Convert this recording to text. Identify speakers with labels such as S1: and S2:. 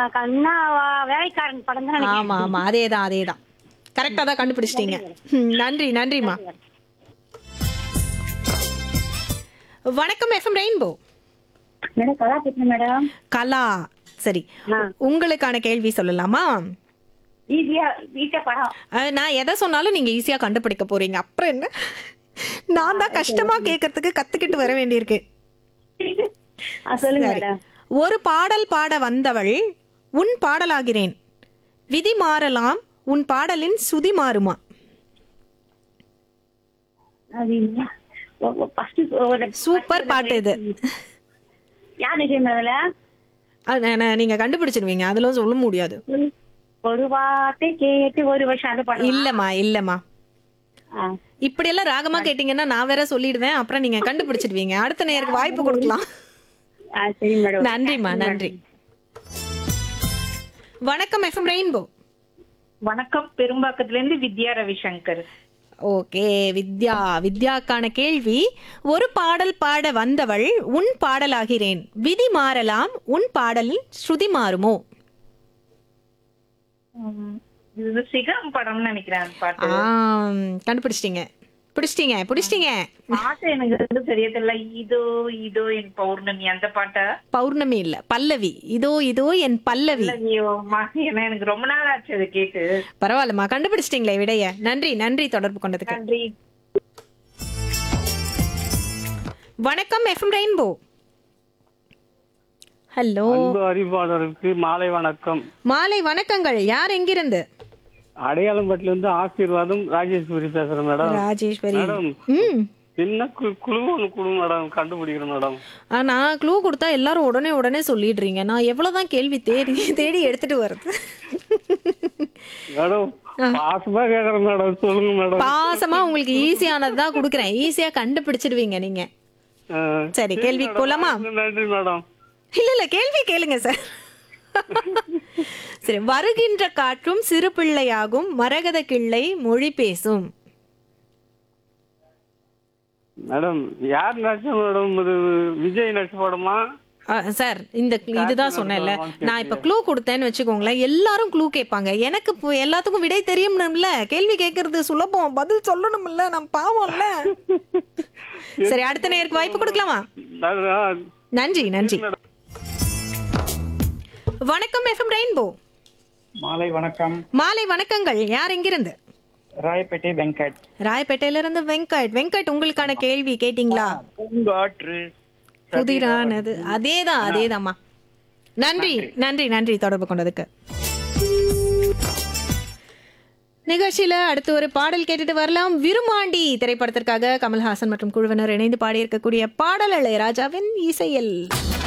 S1: கண்ணா வேலைக்காரன் படம் தான் நினைக்கிறேன்.
S2: ஆமா ஆமா அதேதான் அதேதான் கரெக்டா தான் கண்டுபிடிச்சிட்டீங்க ம், நன்றி நன்றிம்மா வணக்கம் எஃப்எம் ரெயின்போ
S1: மேடம் கலா பேசுறேன் மேடம்
S2: கலா சரி
S1: ஆ.
S2: உங்களுக்கான கேள்வி சொல்லலாமா
S1: ஈஸியா ஈஸியா படம்
S2: அஹ், நான் எதை சொன்னாலும் நீங்க ஈஸியா கண்டுபிடிக்க போறீங்க அப்புறம் என்ன நான் தான் கஷ்டமா கேட்கறதுக்கு கத்துக்கிட்டு வர வேண்டியிருக்கு
S1: ஆ, சொல்லுங்க
S2: சரி.
S1: மேடம்
S2: ஒரு பாடல் பாட வந்தவள் உன் பாடலாகிறேன் விதி மாறலாம் உன் பாடலின் சுதி மாறுமா
S1: அது ஃபர்ஸ்ட்
S2: சூப்பர் பாட்டு இது
S1: யார் நிச்சயம் அதுல
S2: அது நான் நான் நீங்க கண்டுபிடிச்சிருவீங்க அதெல்லாம் சொல்ல முடியாது
S1: ஒரு வார்த்தை கேட்டு ஒரு வருஷம் அது படம்
S2: இல்லம்மா இல்லம்மா
S1: ஆ.
S2: இப்படியெல்லாம் ராகமா கேட்டீங்கன்னா நான் வேற சொல்லிடுவேன் அப்புறம் நீங்க கண்டுபிடிச்சிடுவீங்க அடுத்த நேருக்கு வாய்ப்பு கொடுக்கலாம்
S1: ஆ, சரி மேடம்
S2: நன்றிம்மா நன்றி வணக்கம் எஃப்எம் ரெயின்போ
S3: வணக்கம் பெரும்பாக்கத்துல இருந்து வித்யா ரவிசங்கர்
S2: ஓகே வித்யா வித்யாக்கான கேள்வி ஒரு பாடல் பாட வந்தவள் உன் பாடலாகிறேன் விதி மாறலாம் உன் பாடலில் ஸ்ருதி மாறுமோ
S3: உம், இது சிகரம் படம்னு நினைக்கிறேன் அந்த பாட்டு
S2: ஆம், கண்டுபிடிச்சிட்டீங்க பிடிச்சிட்டீங்க பிடிச்சிட்டீங்க
S3: பாட்டு எனக்கு வந்து சரியா தெரியல இதோ இதோ என் பௌர்ணமி அந்த பாட்டா
S2: பௌர்ணமி இல்ல பல்லவி இதோ இதோ என் பல்லவி
S3: ஐயோ மா- ஏன்னா எனக்கு ரொம்ப நாள் ஆச்சு அதை கேட்டு
S2: பரவாயில்லம்மா கண்டுபிடிச்சிட்டீங்களே விடைய நன்றி நன்றி தொடர்பு கொண்டதுக்கு
S3: நன்றி
S2: வணக்கம் எஃப்எம் ரெயின்போ ஹலோ
S4: அன்பு அறிவாளருக்கு மாலை வணக்கம்
S2: மாலை வணக்கங்கள் யார் எங்கிருந்து
S4: அடையாளம்பட்டில இருந்து ஆசீர்வாதம் ராஜேஸ்வரி பேசுறேன் மேடம்
S2: ராஜேஸ்வரி
S4: மேடம்
S2: ம்
S4: சின்ன கு- குழு ஒன்று குழு மேடம் கண்டுபிடிக்கிறேன் மேடம்
S2: ஆ, நான் க்ளூ கொடுத்தா எல்லாரும் உடனே உடனே சொல்லிடுறீங்க நான் எவ்வளவுதான் கேள்வி தேடி தேடி எடுத்துட்டு வர்றது
S4: மேடம் பாசமா கேக்குறேன் மேடம் சொல்லுங்க மேடம்
S2: பாசமா உங்களுக்கு ஈஸியானது தான் கொடுக்குறேன் ஈஸியா கண்டுபிடிச்சிடுவீங்க நீங்க
S4: ஆ,
S2: சரி கேள்வி
S4: மேடம்.
S2: போலாமா
S4: நன்றி மேடம்
S2: இல்ல இல்ல கேள்வி கேளுங்க சார் சரி வருகின்ற காற்றும் சிறு பிள்ளையாகும் மரகத கிள்ளை மொழி பேசும்
S4: மேடம் யார் நடிச்ச மேடம் இது விஜய் நடிச்ச படமா
S2: ஆ, சார் இந்த இதுதான் சொன்னேன்ல நான் இப்ப க்ளூ கொடுத்தேன்னு வச்சுக்கோங்களேன் எல்லாரும் க்ளூ கேட்பாங்க எனக்கு இப்போ எல்லாத்துக்கும் விடை தெரியும்ல கேள்வி கேட்கறது சுலபம் பதில் சொல்லணும்ல நான் பாவம்ல சரி அடுத்த நேருக்கு வாய்ப்பு கொடுக்கலாமா
S4: நான்
S2: நன்றி நன்றி வணக்கம் எஃப்எம் ரெயின்போ
S5: மாலை வணக்கம்
S2: மாலை வணக்கங்கள் யார் எங்கிருந்து
S5: ராயப்பேட்டை வெங்கட்
S2: ராயப்பேட்டையில இருந்து வெங்கட் வெங்கட் உங்களுக்கான கேள்வி கேட்டிங்களா
S5: பூங்காற்று
S2: புதிரானது அதேதான் அதேதாம்மா நன்றி நன்றி நன்றி தொடர்பு கொண்டதுக்கு நிகழ்ச்சியில அடுத்து ஒரு பாடல் கேட்டுட்டு வரலாம் விருமாண்டி திரைப்படத்திற்காக கமல்ஹாசன் மற்றும் குழுவினர் இணைந்து பாடியிருக்கக்கூடிய பாடல் இளையராஜாவின் இசையில்